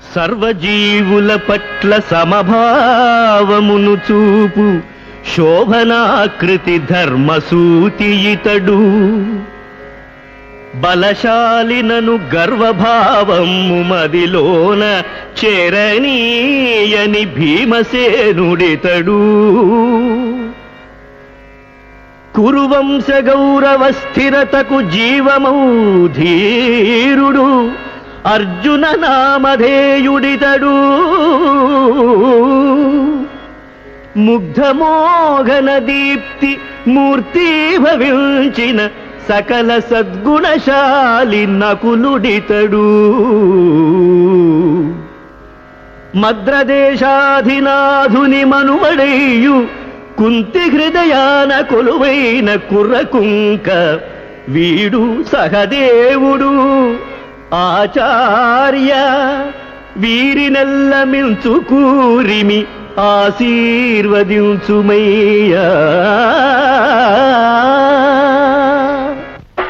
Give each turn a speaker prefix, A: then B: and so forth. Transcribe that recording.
A: సర్వజీవుల పట్ల సమభావమును చూపు శోభనాకృతి ధర్మసూతి ఇతడు బలశాలినను గర్వభావము మదిలోన చేరనీయని భీమసేనుడితడు కురువంశ గౌరవ స్థిరతకు జీవమౌ ధీరుడు అర్జున నామధేయుడితడు ముగ్ధమోఘన దీప్తి మూర్తి భవించిన సకల సద్గుణశాలి నకులుడితడు మద్రదేశాధినాధుని మనుమడయ్యు కుంతి హృదయాన కొలువైన కుర్రకుంక వీడు సహదేవుడు ఆచార్య వీరినెల్ల మించు కూరిమి ఆశీర్వదించుమయ్యా